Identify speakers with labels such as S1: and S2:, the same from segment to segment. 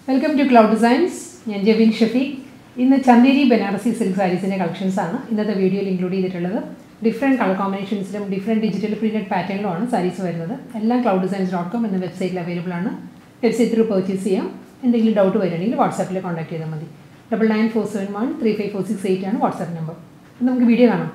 S1: welcome to cloud designs ഞാൻ ജബീൻ ഷഫീഖ് ഇന്ന് Chanderi Banarasi silk സാരീസിൻ്റെ കളക്ഷൻസ് ആണ് ഇന്നത്തെ വീഡിയോയിൽ ഇൻക്ലൂഡ് ചെയ്തിട്ടുള്ളത് ഡിഫറെൻറ്റ് കളർ കോമ്പിനേഷൻസിലും ഡിഫറെൻറ്റ് ഡിജിറ്റൽ പ്രിൻറ്റഡ് പാറ്റേണിലുമാണ് സാരീസ് വരുന്നത് എല്ലാം ക്ലൗഡ് ഡിസൈൻസ് ഡോട്ട് കോം എന്ന വെബ്സൈറ്റിൽ അവൈലബിൾ ആണ് വെബ്സൈറ്റ് ത്രൂ പർച്ചേസ് ചെയ്യാം എന്തെങ്കിലും ഡൗട്ട് വരികയാണെങ്കിൽ വാട്സാപ്പിൽ കോൺടാക്ട് ചെയ്താൽ മതി double nine four seven one three five four six eight ആണ് വാട്സാപ്പ് നമ്പർ നമുക്ക് വീഡിയോ കാണാം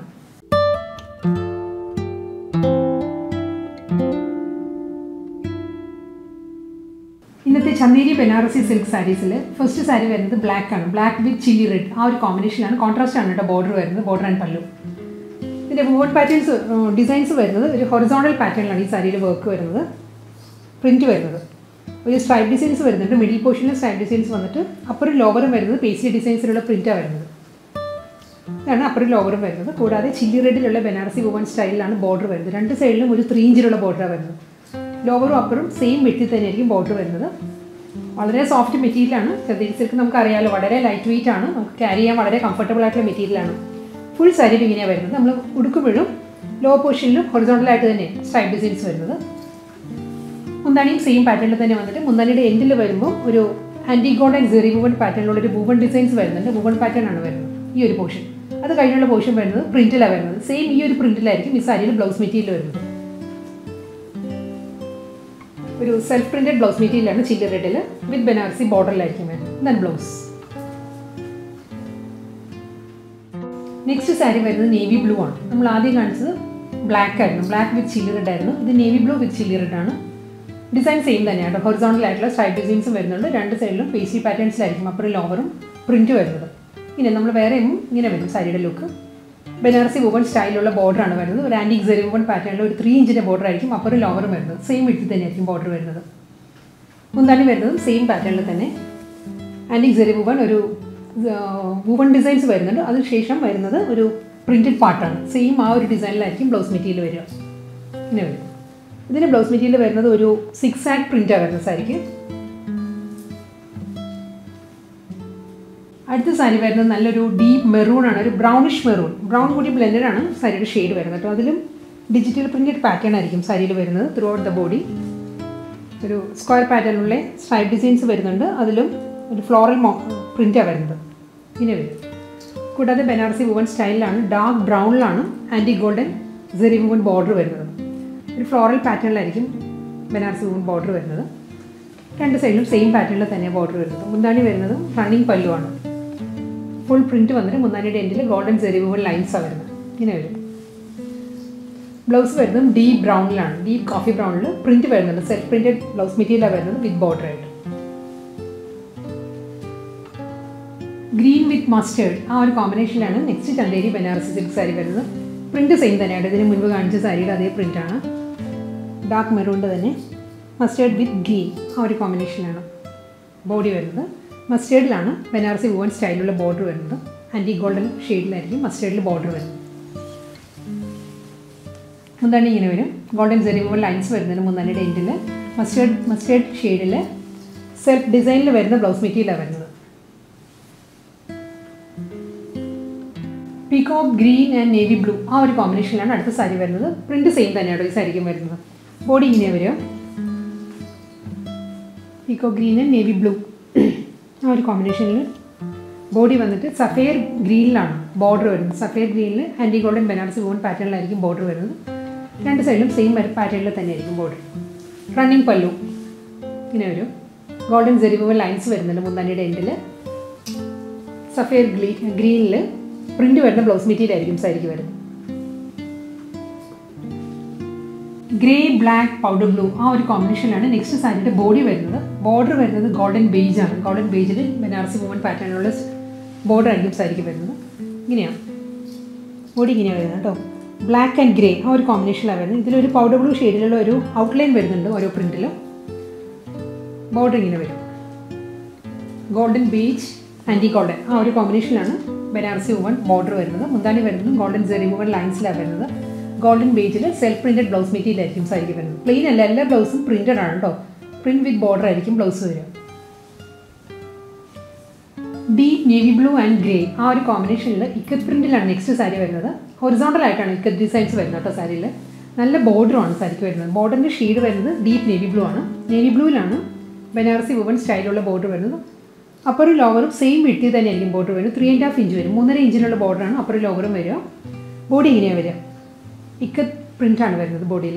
S1: ഇന്നത്തെ ചന്ദേരി ബനാറസി സിൽക്ക് സാരീസിൽ ഫസ്റ്റ് സാരി വരുന്നത് ബ്ലാക്ക് ആണ് ബ്ലാക്ക് വിത്ത് ചില്ലി റെഡ് ആ ഒരു കോമ്പിനേഷനാണ് കോൺട്രാസ്റ്റ് ആണ് കേട്ടോ ബോർഡർ വരുന്നത് ബോർഡർ ആൻഡ് പല്ലു ഇതിൻ്റെ വോട്ട് പാറ്റേൺസ് ഡിസൈൻസ് വരുന്നത് ഒരു ഹൊറിസോണ്ടൽ പാറ്റേണിലാണ് ഈ സാരിയിൽ വർക്ക് വരുന്നത് പ്രിൻറ്റ് വരുന്നത് ഒരു സ്ട്രൈപ്പ് ഡിസൈൻസ് വരുന്നുണ്ട് മിഡിൽ പോർഷനിൽ സ്ട്രൈപ്പ് ഡിസൈൻസ് വന്നിട്ട് അപ്പറും ലോവറും വരുന്നത് പേസ്ലി ഡിസൈൻസിലുള്ള പ്രിൻറ്റാണ് വരുന്നത് ഇതാണ് അപ്പറും ലോവറും വരുന്നത് കൂടാതെ ചില്ലി റെഡിലുള്ള ബനാറസി വുമൺ സ്റ്റൈലിലാണ് ബോർഡർ വരുന്നത് രണ്ട് സൈഡിലും ഒരു ത്രീ ഇഞ്ചിലുള്ള ബോർഡറാണ് വരുന്നത് ലോവറും അപ്പറും സെയിം വെട്ടി തന്നെയായിരിക്കും ബോർഡർ വരുന്നത് വളരെ സോഫ്റ്റ് മെറ്റീരിയലാണ് ചെറിയ സിൽക്ക് നമുക്കറിയാമല്ലോ വളരെ ലൈറ്റ് വെയിറ്റ് ആണ് നമുക്ക് ക്യാരി ചെയ്യാൻ വളരെ കംഫർട്ടബിൾ ആയിട്ടുള്ള മെറ്റീരിയലാണ് ഫുൾ സാരി ഇങ്ങനെയാണ് വരുന്നത് നമ്മൾ ഉടുക്കുമ്പോഴും ലോ പൊസിഷനിലും ഹൊറിസോണ്ടലായിട്ട് തന്നെ സ്ട്രൈപ്പ് ഡിസൈൻസ് വരുന്നത് മുന്താണിയും സെയിം പാറ്റേണിൽ തന്നെ വന്നിട്ട് മുന്താണിയുടെ എൻഡിൽ വരുമ്പോൾ ഒരു antique gold and zari woven പാറ്റേണിലുള്ള ഒരു വുവൺ ഡിസൈൻസ് വരുന്നുണ്ട് വുവൺ പാറ്റേൺ ആണ് വരുന്നത് ഈ ഒരു പോർഷൻ അത് കഴിഞ്ഞുള്ള പോർഷൻ വരുന്നത് പ്രിന്റിലാണ് വരുന്നത് സെയിം ഈ ഒരു പ്രിന്റിലായിരിക്കും ഈ സാരിയിൽ ബ്ലൗസ് മെറ്റീരിയൽ വരുന്നത് ഒരു സെൽഫ് പ്രിന്റഡ് ബ്ലൗസ് മെറ്റീരിയലാണ് ചില്ലി റെഡിൽ വിത്ത് ബനാറസി ബോർഡറിലായിരിക്കും വരുന്നത് ദൻ ബ്ലൗസ് നെക്സ്റ്റ് സാരി വരുന്നത് നേവി ബ്ലൂ ആണ് നമ്മൾ ആദ്യം കാണിച്ചത് ബ്ലാക്ക് ആയിരുന്നു ബ്ലാക്ക് വിത്ത് ചില്ലി റെഡ് ആയിരുന്നു ഇത് navy blue with chilli red ആണ് ഡിസൈൻ സെയിം തന്നെയാണ് ഹൊറിസോണ്ടൽ ആയിട്ടുള്ള സ്ട്രൈപ്പ് ഡിസൈൻസും വരുന്നുണ്ട് രണ്ട് സൈഡിലും പേസി പാറ്റേൺസിലായിരിക്കും അപ്പുറം ലോവറും പ്രിന്റ് വരുന്നത് ഇനി നമ്മൾ വേറെയും ഇങ്ങനെ വരും സാരിയുടെ ലുക്ക് ബനാറസി വുവൺ സ്റ്റൈലുള്ള ബോർഡറാണ് വരുന്നത് ഒരു ആൻറ്റിക് സെറി വുവൺ പാറ്റേണിൽ ഒരു ത്രീ ഇഞ്ചിൻ്റെ ബോർഡർ ആയിരിക്കും അപ്പുറം ലോവറും വരുന്നത് സെയിം വിട്ടിൽ തന്നെയായിരിക്കും ബോർഡർ വരുന്നത് മുന്താണി വരുന്നതും സെയിം പാറ്റേണിൽ തന്നെ ആൻറ്റിക് സെറി വുവൺ ഒരു വുവൺ ഡിസൈൻസ് വരുന്നുണ്ട് അതിനുശേഷം വരുന്നത് ഒരു പ്രിൻറ്റഡ് പാർട്ടാണ് സെയിം ആ ഒരു ഡിസൈനിലായിരിക്കും ബ്ലൗസ് മെറ്റീരിയൽ വരിക ഇങ്ങനെ വരും ഇതിന് ബ്ലൗസ് മെറ്റീരിയൽ വരുന്നത് ഒരു സിക്സ് ആക്ട് പ്രിൻ്റാണ് വരുന്നത് സാരിക്ക് അടുത്ത സാരി വരുന്നത് നല്ലൊരു ഡീപ്പ് മെറൂൺ ആണ് ഒരു ബ്രൗണിഷ് മെറൂൺ ബ്രൗൺ കൂടി ബ്ലെൻഡഡ് ആണ് സാരിയുടെ ഷെയ്ഡ് വരുന്നത് കേട്ടോ അതിലും ഡിജിറ്റൽ പ്രിൻറ്റഡ് പാറ്റേൺ ആയിരിക്കും സാരിയിൽ വരുന്നത് ത്രൂ ഔട്ട് ദ ബോഡി ഒരു സ്ക്വയർ പാറ്റേണിലുള്ള സ്ട്രൈപ്പ് ഡിസൈൻസ് വരുന്നുണ്ട് അതിലും ഒരു ഫ്ലോറൽ മോ പ്രിൻ്റാണ് വരുന്നത് ഇങ്ങനെ വരും കൂടാതെ ബനാറസി വുവൺ സ്റ്റൈലിലാണ് ഡാർക്ക് ബ്രൗണിലാണ് antique golden zari woven border വരുന്നത് ഒരു ഫ്ലോറൽ പാറ്റേണിലായിരിക്കും ബനാറസി വുവൺ ബോർഡർ വരുന്നത് രണ്ട് സൈഡിലും സെയിം പാറ്റേണിൽ തന്നെ ബോർഡർ വരുന്നത് മുന്താണി വരുന്നതും റണ്ണിങ് പല്ലുവാണ് ഫുൾ പ്രിൻറ്റ് വന്നിട്ട് മുന്താണിയുടെ എൻഡിൽ ഗോൾഡൻ സെറി വുവൺ ലൈൻസാണ് വരുന്നത് ഇങ്ങനെ വരും ബ്ലൗസ് വരുന്നതും ഡീപ്പ് ബ്രൗണിലാണ് ഡീപ്പ് കോഫി ബ്രൗണിൽ പ്രിൻറ്റ് വരുന്നുണ്ട് സെൽഫ് പ്രിൻറ്റഡ് ബ്ലൗസ് മെറ്റീരിയലാണ് വരുന്നത് വിത്ത് ബോർഡർ ആയിട്ട് ഗ്രീൻ വിത്ത് മസ്റ്റേർഡ് ആ ഒരു കോമ്പിനേഷനിലാണ് നെക്സ്റ്റ് ചന്തേരി ബനാറസി സിൽക്ക് സാരി വരുന്നത് പ്രിൻറ്റ് സെയിം തന്നെയാണ് ഇതിന് മുൻപ് കാണിച്ച സാരിയുടെ അതേ പ്രിൻ്റാണ് ഡാർക്ക് മെറൂണിൻ്റെ തന്നെ മസ്റ്റേർഡ് വിത്ത് ഗ്രീൻ ആ ഒരു കോമ്പിനേഷനാണ് ബോഡി വരുന്നത് മസ്റ്റേർഡിലാണ് ബനാറസി വുവൺ സ്റ്റൈലുള്ള ബോർഡർ വരുന്നത് ആൻറ്റി ഗോൾഡൻ ഷെയ്ഡിലായിരിക്കും മസ്റ്റേർഡിൽ ബോർഡർ വരുന്നത് മുന്താണി ഇങ്ങനെ വരും ഗോൾഡൻ സെറി വുവൺ ലൈൻസ് വരുന്നതിന് മുന്താണിയുടെ എൻഡിൽ മസ്റ്റേർഡ് മസ്റ്റേർഡ് ഷെയ്ഡിൽ സെൽഫ് ഡിസൈനിൽ വരുന്ന ബ്ലൗസ് മെറ്റീരിയലാണ് വരുന്നത് peacock green and navy blue ആ ഒരു കോമ്പിനേഷനിലാണ് അടുത്ത സാരി വരുന്നത് പ്രിന്റ് സെയിം തന്നെയാണ് ഈ സാരിക്കും വരുന്നത് ബോഡി ഇങ്ങനെ വരിക peacock green and navy blue ആ ഒരു കോമ്പിനേഷനിൽ ബോഡി വന്നിട്ട് സഫേർ ഗ്രീനിലാണ് ബോർഡർ വരുന്നത് സഫേർ ഗ്രീനിൽ ആൻറ്റി ഗോൾഡൻ ബനാറസി വോൺ പാറ്റേണിലായിരിക്കും ബോർഡർ വരുന്നത് രണ്ട് സൈഡിലും സെയിം പാറ്റേണിൽ തന്നെയായിരിക്കും ബോർഡർ റണ്ണിങ് പല്ലു ഇങ്ങനെ വരും ഗോൾഡൻ ജെറിബിൾ ലൈൻസ് വരുന്നുണ്ട് മുന്താനിയുടെ എൻഡിൽ സഫേർ ഗ്രീ ഗ്രീനിൽ പ്രിന്റ് വരുന്ന ബ്ലൗസ് മെറ്റീരിയൽ ആയിരിക്കും സാരിക്ക് വരുന്നത് ഗ്രേ ബ്ലാക്ക് പൗഡർ ബ്ലൂ ആ ഒരു കോമ്പിനേഷനിലാണ് നെക്സ്റ്റ് സാരിയുടെ ബോഡി വരുന്നത് ബോർഡർ വരുന്നത് ഗോൾഡൻ ബേജ് ആണ് ഗോൾഡൻ ബേജിൽ ബനാറസി വുമൺ പാറ്റേണിലുള്ള ബോർഡർ ആയിരിക്കും സാരിക്ക് വരുന്നത് ഇങ്ങനെയാണ് ബോഡി ഇങ്ങനെയാണ് വരുന്നത് കേട്ടോ ബ്ലാക്ക് ആൻഡ് ഗ്രേ ആ ഒരു കോമ്പിനേഷനിലാണ് വരുന്നത് ഇതിലൊരു പൗഡർ ബ്ലൂ ഷെയ്ഡിലുള്ള ഒരു ഔട്ട്ലൈൻ വരുന്നുണ്ട് ഓരോ പ്രിന്റിലും ബോർഡർ ഇങ്ങനെ വരും ഗോൾഡൻ ബീച്ച് ആൻറ്റി ഗോൾഡൻ ആ ഒരു കോമ്പിനേഷനിലാണ് ബനാറസി വുമൺ ബോർഡർ വരുന്നത് മുന്താണി വരുന്നത് ഗോൾഡൻ ജെറി വുമൺ ലൈൻസിലാണ് വരുന്നത് ഗോൾഡൻ ബേജിൽ സെൽഫ് പ്രിന്റഡ് ബ്ലൗസ് മെറ്റീരിയൽ ആയിരിക്കും സാരിക്ക് വരുന്നത് പ്ലെയിൻ അല്ല എല്ലാ ബ്ലൗസും പ്രിന്റഡ് ആണ് കേട്ടോ പ്രിന്റ് വിത്ത് ബോർഡർ ആയിരിക്കും ബ്ലൗസ് വരിക deep navy blue and grey ആ ഒരു കോമ്പിനേഷനിൽ ഇക്കത്ത് പ്രിന്റിലാണ് നെക്സ്റ്റ് സാരി വരുന്നത് ഹൊറിസോണ്ടൽ ആയിട്ടാണ് ഇക്കത്ത് ഡിസൈൻസ് വരുന്നത് കേട്ടോ സാരിയിൽ നല്ല ബോർഡറുമാണ് സാരിക്ക് വരുന്നത് ബോർഡറിൻ്റെ ഷെയ്ഡ് വരുന്നത് ഡീപ്പ് നേവി ബ്ലൂ ആണ് നേവി ബ്ലൂവിലാണ് ബനാറസി വുവൺ സ്റ്റൈലുള്ള ബോർഡർ വരുന്നത് അപ്പറും ലോവറും സെയിം വിട്ടി തന്നെ ആയിരിക്കും ബോർഡർ വരുന്നത് ത്രീ ആൻഡ് ഹാഫ് ഇഞ്ച് വരും മൂന്നര ഇഞ്ചിനുള്ള ബോർഡറാണ് അപ്പറും ലോവറും വരിക ബോഡി ഇങ്ങനെയാണ് വരിക ഇക്ക പ്രിൻ്റാണ് വരുന്നത് ബോഡിയിൽ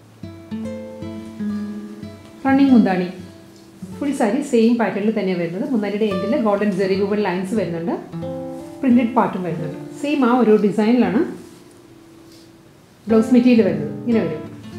S1: റണ്ണിങ് മുന്താണി ഫുൾ സാരി സെയിം പാറ്റേണിൽ തന്നെ വരുന്നത് മുന്നാരിയുടെ എൻഡിൽ ഗോൾഡൻ ജെറി വുവൺ ലൈൻസ് വരുന്നുണ്ട് പ്രിൻറ്റഡ് പാർട്ടും വരുന്നുണ്ട് സെയിം ആ ഒരു ഡിസൈനിലാണ് ബ്ലൗസ് മെറ്റീരിയൽ വരുന്നത് ഇങ്ങനെ വരും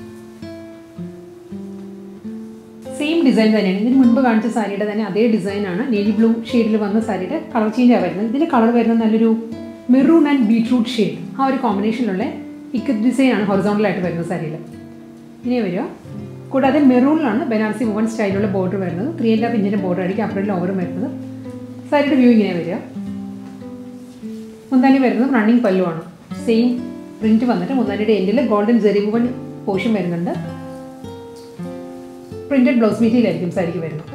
S1: സെയിം ഡിസൈൻ തന്നെയാണ് ഇതിന് മുൻപ് കാണിച്ച സാരിയുടെ തന്നെ അതേ ഡിസൈനാണ് നേവി ബ്ലൂ ഷെയ്ഡിൽ വന്ന സാരിയുടെ കളർ ചേഞ്ചാണ് വരുന്നത് ഇതിൻ്റെ കളർ വരുന്നത് നല്ലൊരു മെറൂൺ ആൻഡ് ബീട്രൂട്ട് ഷെയ്ഡ് ആ ഒരു കോമ്പിനേഷനിലുള്ള ഇക്കത്ത് ഡിസൈനാണ് ഹൊറിസോണ്ടലായിട്ട് വരുന്നത് സാരിയിൽ ഇനി വരിക കൂടാതെ മെറൂണിലാണ് ബനാറസി വുവൺ സ്റ്റൈലുള്ള ബോർഡർ വരുന്നത് ത്രീ ആൻഡ് ഹാഫ് ഇഞ്ചിൻ്റെ ബോർഡർ ആയിരിക്കും അപ്പുറം ഓവറും വരുന്നത് സാരിയുടെ വ്യൂ ഇങ്ങനെ വരിക മുന്താനി വരുന്നത് റണ്ണിങ് പല്ലുവാണ് സെയിം പ്രിൻറ്റ് വന്നിട്ട് മുന്താനിയുടെ എൻഡിൽ ഗോൾഡൻ ജെറി വുവൺ പോർഷൻ വരുന്നുണ്ട് പ്രിന്റഡ് ബ്ലൗസ് മെറ്റീരിയൽ ആയിരിക്കും സാരിക്ക് വരുന്നത്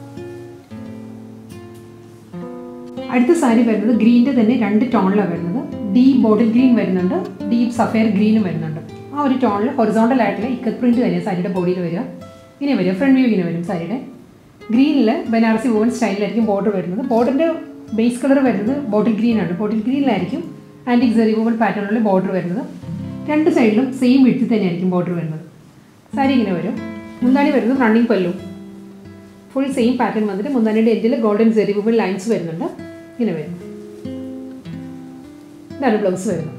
S1: അടുത്ത സാരി വരുന്നത് ഗ്രീനിൻ്റെ തന്നെ രണ്ട് ടോണിലാണ് വരുന്നത് ഡീപ് ബോട്ടിൽ ഗ്രീൻ വരുന്നുണ്ട് ഡീപ് സഫയർ ഗ്രീനും വരുന്നുണ്ട് ആ ഒരു ടോണിൽ ഹൊറിസോണ്ടൽ ആയിട്ടുള്ള ഇക്കത്ത് പ്രിന്റ് തന്നെ സാരിയുടെ ബോഡിയിൽ വരിക ഇങ്ങനെ വരിക ഫ്രണ്ട് വ്യൂ ഇങ്ങനെ വരും സാരിയുടെ ഗ്രീനിൽ ബനാറസി വോവൻ സ്റ്റൈലിലായിരിക്കും ബോർഡർ വരുന്നത് ബോർഡറിൻ്റെ ബേസ് കളർ വരുന്നത് ബോട്ടിൽ ഗ്രീൻ ആണ് ബോട്ടിൽ ഗ്രീനിലായിരിക്കും ആൻറ്റിക് സെറി വോവൻ പാറ്റേണിലുള്ള ബോർഡർ വരുന്നത് രണ്ട് സൈഡിലും സെയിം വിട്ടിൽ തന്നെയായിരിക്കും ബോർഡർ വരുന്നത് സാരി ഇങ്ങനെ വരും മുന്താണി വരുന്നത് റണ്ണിങ് പല്ലു ഫുൾ സെയിം പാറ്റേൺ വന്നിട്ട് മുന്താണിയുടെ എൻഡിൽ ഗോൾഡൻ സെറി വോവൻ ലൈൻസ് വരുന്നുണ്ട് ഇങ്ങനെ വരും ഇതാണ് ബ്ലൗസ് വരുന്നത്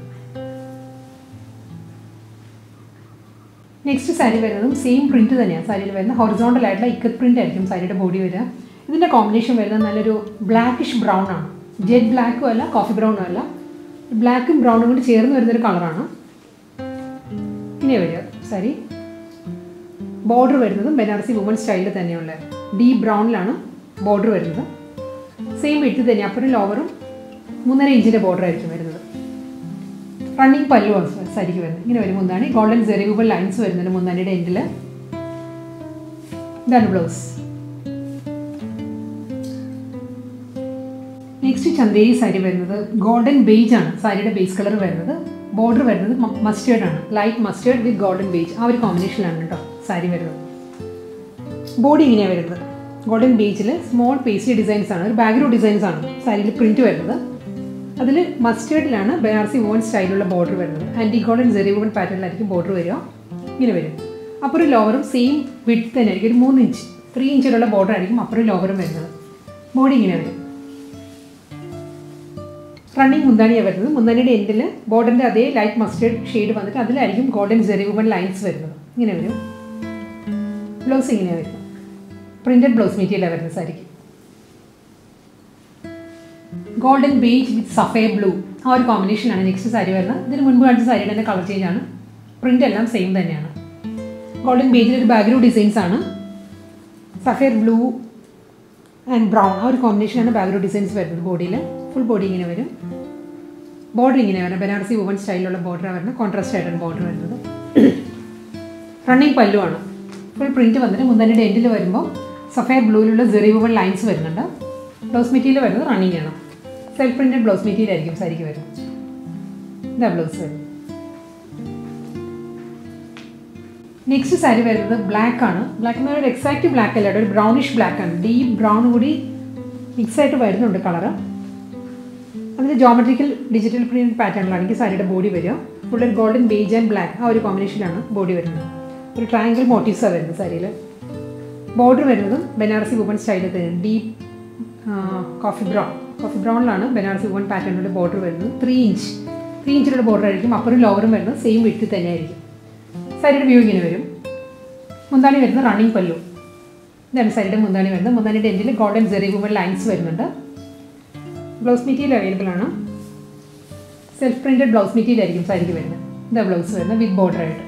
S1: നെക്സ്റ്റ് സാരി വരുന്നതും സെയിം പ്രിന്റ് തന്നെയാണ് സാരിയിൽ വരുന്ന ഹൊറിസോണ്ടൽ ആയിട്ടുള്ള ഇക്കത്ത് പ്രിന്റ് ആയിരിക്കും സാരിയുടെ ബോഡി വരിക ഇതിൻ്റെ കോമ്പിനേഷൻ വരുന്നത് നല്ലൊരു ബ്ലാക്കിഷ് ബ്രൗൺ ആണ് ജെറ്റ് ബ്ലാക്കും അല്ല കോഫി ബ്രൗണും അല്ല ബ്ലാക്കും ബ്രൗണും കൂടി ചേർന്ന് വരുന്നൊരു കളറാണ് ഇനി വരിക സാരി ബോർഡർ വരുന്നതും ബനാറസി വുമൺ സ്റ്റൈലിൽ തന്നെയുള്ള ഡീപ് ബ്രൗണിലാണ് ബോർഡർ വരുന്നത് സെയിം വിട്ട് തന്നെ അപ്പുറം ലോവറും മൂന്നര ഇഞ്ചിൻ്റെ ബോർഡർ ആയിരിക്കും വരുന്നത് റണ്ണിങ് പല്ലു സാരിക്ക് വരുന്നത് ഇങ്ങനെ വരും മുന്താണി ഗോൾഡൻ സെറിവുബിൾ ലൈൻസ് വരുന്നുണ്ട് മുന്താണിയുടെ എൻഡിൽ ഇതാണ് ബ്ലൗസ് നെക്സ്റ്റ് ചന്തേരി സാരി വരുന്നത് ഗോൾഡൻ ബേജ് ആണ് സാരിയുടെ ബേസ് കളർ വരുന്നത് ബോർഡർ വരുന്നത് മസ്റ്റേർഡ് ആണ് light mustard with golden beige ആ ഒരു കോമ്പിനേഷനിലാണ് കേട്ടോ സാരി വരുന്നത് ബോഡി ഇങ്ങനെയാണ് വരുന്നത് ഗോൾഡൻ ബേജിൽ സ്മോൾ പേസ്റ്റി ഡിസൈൻസ് ആണ് ഒരു ബാക്ക്ഗ്രൗണ്ട് ഡിസൈൻസ് ആണ് സാരിയിൽ പ്രിന്റ് വരുന്നത് അതിൽ മസ്റ്റേർഡിലാണ് ബനാറസി വോൺ സ്റ്റൈലുള്ള ബോർഡർ വരുന്നത് ആൻറ്റി ഗോൾഡൻ ജെറി വോൺ പാറ്റേണിലായിരിക്കും ബോർഡർ വരിക ഇങ്ങനെ വരും അപ്പുറം ലോവറും സെയിം വിട്ട് തന്നെ ആയിരിക്കും ഒരു മൂന്ന് ഇഞ്ച് ത്രീ ഇഞ്ചിലുള്ള ബോർഡർ ആയിരിക്കും അപ്പുറം ലോവറും വരുന്നത് ബോഡി ഇങ്ങനെ വരും റണ്ണിങ് മുന്താണിയാണ് വരുന്നത് മുന്താണിയുടെ എൻഡിൽ ബോർഡറിൻ്റെ അതേ ലൈറ്റ് മസ്റ്റേർഡ് ഷെയ്ഡ് വന്നിട്ട് അതിലായിരിക്കും ഗോൾഡൻ ജെറി വോൺ ലൈൻസ് വരുന്നത് ഇങ്ങനെ വരും ബ്ലൗസ് ഇങ്ങനെയാണ് വരുന്നത് പ്രിന്റഡ് ബ്ലൗസ് മെറ്റീരിയലാണ് വരുന്നത് സാരിക്ക് golden beige with sapphire blue ആ ഒരു കോമ്പിനേഷനാണ് നെക്സ്റ്റ് സാരി വരുന്നത് ഇതിന് മുൻപ് കാണിച്ച സാരിയുടെ തന്നെ കളർ ചേഞ്ച് ആണ് പ്രിന്റ് എല്ലാം സെയിം തന്നെയാണ് ഗോൾഡൻ ബേജിൽ ഒരു ബാക്ക്ഗ്രൗണ്ട് ഡിസൈൻസ് ആണ് സഫേർ ബ്ലൂ ആൻഡ് ബ്രൗൺ ആ ഒരു കോമ്പിനേഷനാണ് ബാക്ക്ഗ്രൗണ്ട് ഡിസൈൻസ് വരുന്നത് ബോഡിയിൽ ഫുൾ ബോഡി ഇങ്ങനെ വരും ബോർഡർ ഇങ്ങനെ വരണം ബനാറസി വുവൺ സ്റ്റൈലിലുള്ള ബോർഡറാണ് വരുന്നത് കോൺട്രാസ്റ്റ് ആയിട്ടാണ് ബോർഡർ വരുന്നത് റണ്ണിങ് പല്ലുവാണ് ഫുൾ പ്രിന്റ് വന്നിട്ട് മുന്തൻ്റെ എൻഡിൽ വരുമ്പോൾ സഫേർ ബ്ലൂവിലുള്ള ജെറി വുവൺ ലൈൻസ് വരുന്നുണ്ട് ബ്ലൗസ് മെറ്റീരിയൽ വരുന്നത് റണ്ണിങ് ആണ് സെൽഫ് പ്രിന്റഡ് ബ്ലൗസ് മെറ്റീരിയൽ ആയിരിക്കും സാരിക്ക് വരുന്നത് ഇതാ ബ്ലൗസ് വരും നെക്സ്റ്റ് സാരി വരുന്നത് ബ്ലാക്ക് ആണ് ബ്ലാക്ക് എന്ന് പറയുന്നത് എക്സാക്റ്റ് ബ്ലാക്ക് അല്ല ഒരു ബ്രൗണിഷ് ബ്ലാക്ക് ആണ് ഡീപ്പ് ബ്രൗൺ കൂടി മിക്സ് ആയിട്ട് വരുന്നുണ്ട് കളറ് അതിൽ ജോമെട്രിക്കൽ ഡിജിറ്റൽ പ്രിന്റ് പാറ്റേണിലാണ് എനിക്ക് സാരിയുടെ ബോഡി വരിക full golden beige and black ആ ഒരു കോമ്പിനേഷനിലാണ് ബോഡി വരുന്നത് ഒരു ട്രയാങ്കിൾ മോട്ടീവ്സാണ് വരുന്നത് സാരിയിൽ ബോർഡർ വരുന്നതും ബനാറസി വുമൺ സ്റ്റൈലിൽ തന്നെ ഡീപ്പ് കോഫി ബ്രൗൺ കോഫി ബ്രൗണിലാണ് ബനാറസി വുമൺ പാറ്റേണിൻ്റെ ബോർഡർ വരുന്നത് ത്രീ ഇഞ്ച് ത്രീ ഇഞ്ചിലുള്ള ബോർഡർ ആയിരിക്കും അപ്പറും ലോവറും വരുന്നത് സെയിം വിട്ട് തന്നെ ആയിരിക്കും സാരിയുടെ വ്യൂ ഇങ്ങനെ വരും മുന്താണി വരുന്നത് റണ്ണിങ് പല്ലു ഇതാണ് സാരിയുടെ മുന്താണി വരുന്നത് മുന്താണിയുടെ എൻഡിൽ ഗോൾഡൻ ജെറി വുമൺ ലൈൻസ് വരുന്നുണ്ട് ബ്ലൗസ് മെറ്റീരിയൽ അവൈലബിൾ ആണ് സെൽഫ് പ്രിൻറ്റഡ് ബ്ലൗസ് മെറ്റീരിയൽ ആയിരിക്കും സാരിക്ക് വരുന്നത് ഇതാ ബ്ലൗസ് വരുന്നത് വിത്ത് ബോർഡർ ആയിട്ട്